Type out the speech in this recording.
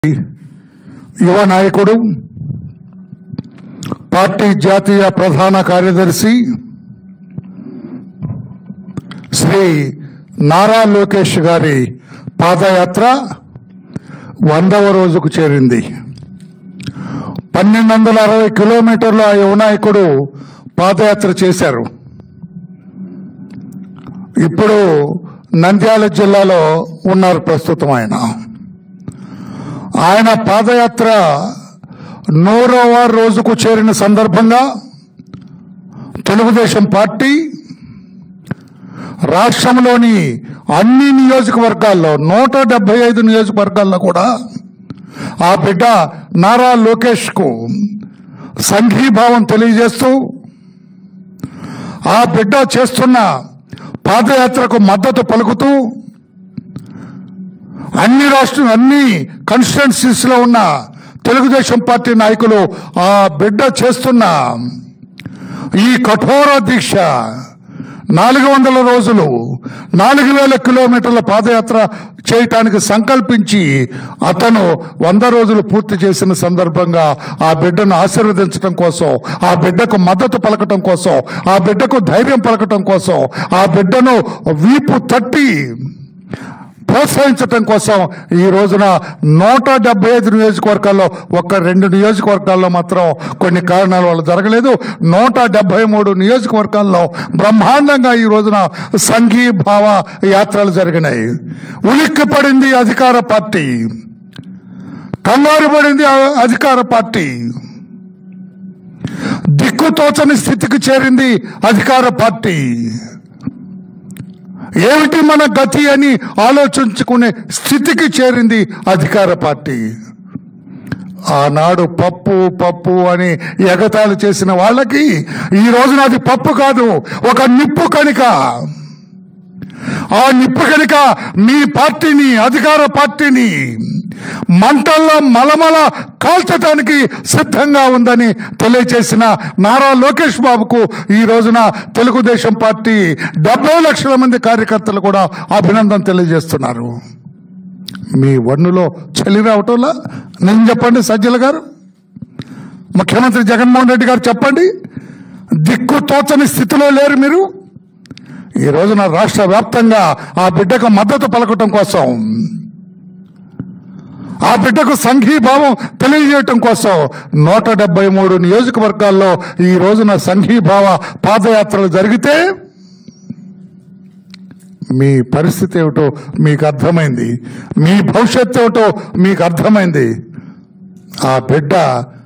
యువ నాయకుడు పార్టీ జాతీయ ప్రధాన కార్యదర్శి శ్రీ నారా లోకేష్ గారి పాదయాత్ర వందవ రోజుకు చేరింది పన్నెండు వందల అరవై కిలోమీటర్ల ఆ యువ నాయకుడు పాదయాత్ర చేశారు ఇప్పుడు నంద్యాల జిల్లాలో ఉన్నారు ప్రస్తుతం ఆయన ఆయన పాదయాత్ర నూరవ రోజుకు చేరిన సందర్భంగా తెలుగుదేశం పార్టీ రాష్ట్రంలోని అన్ని నియోజకవర్గాల్లో నూట డెబ్బై ఐదు నియోజకవర్గాల్లో కూడా ఆ బిడ్డ నారా లోకేష్ కు సంఘీభావం తెలియజేస్తూ ఆ బిడ్డ చేస్తున్న పాదయాత్రకు మద్దతు పలుకుతూ అన్ని రాష్ట్రం అన్ని కాన్స్టిట్యున్సీస్ లో ఉన్న తెలుగుదేశం పార్టీ నాయకులు ఆ బిడ్డ చేస్తున్న ఈ కఠోర దీక్ష నాలుగు వందల రోజులు నాలుగు వేల కిలోమీటర్ల పాదయాత్ర చేయటానికి సంకల్పించి అతను వంద రోజులు పూర్తి చేసిన సందర్భంగా ఆ బిడ్డను ఆశీర్వదించడం కోసం ఆ బిడ్డకు మద్దతు పలకటం కోసం ఆ బిడ్డకు ధైర్యం పలకటం కోసం ఆ బిడ్డను వీపు తట్టి ప్రోత్సహించటం కోసం ఈ రోజున నూట డెబ్బై ఐదు నియోజకవర్గాల్లో ఒక్క రెండు నియోజకవర్గాల్లో మాత్రం కొన్ని కారణాల వల్ల జరగలేదు నూట డెబ్బై మూడు నియోజకవర్గాల్లో బ్రహ్మాండంగా ఈ రోజున సంఘీభావ యాత్రలు జరిగినాయి ఉలిక్కి పడింది అధికార పార్టీ కంగారు పడింది ఆ- అధికార పార్టీ దిక్కుతోచని స్థితికి చేరింది అధికార పార్టీ ఏమిటి మన గతి అని ఆలోచించుకునే స్థితికి చేరింది అధికార పార్టీ ఆనాడు పప్పు పప్పు అని ఎగతాళి చేసిన వాళ్ళకి ఈ రోజున అది పప్పు కాదు ఒక నిప్పు కణిక ఆ నిప్పు కనుక మీ పార్టీని అధికార పార్టీని మంటల్లో మలమల కాల్చడానికి సిద్ధంగా ఉందని తెలియజేసిన నారా లోకేష్ బాబుకు ఈ రోజున తెలుగుదేశం పార్టీ డెబ్బై లక్షల మంది కార్యకర్తలు కూడా అభినందన తెలియజేస్తున్నారు మీ వన్నులో చలి రావటంలా నేను చెప్పండి సజ్జల గారు ముఖ్యమంత్రి జగన్మోహన్ రెడ్డి గారు చెప్పండి దిక్కు తోచని స్థితిలో లేరు మీరు ఈ రోజున రాష్ట్ర వ్యాప్తంగా ఆ బిడ్డకు మద్దతు పలకటం కోసం ఆ బిడ్డకు సంఘీభావం తెలియజేయటం కోసం నూట డెబ్బై మూడు నియోజకవర్గాల్లో ఈ రోజున సంఘీభావ పాదయాత్రలు జరిగితే మీ పరిస్థితి ఏమిటో మీకు అర్థమైంది మీ భవిష్యత్తు ఏమిటో మీకు అర్థమైంది ఆ బిడ్డ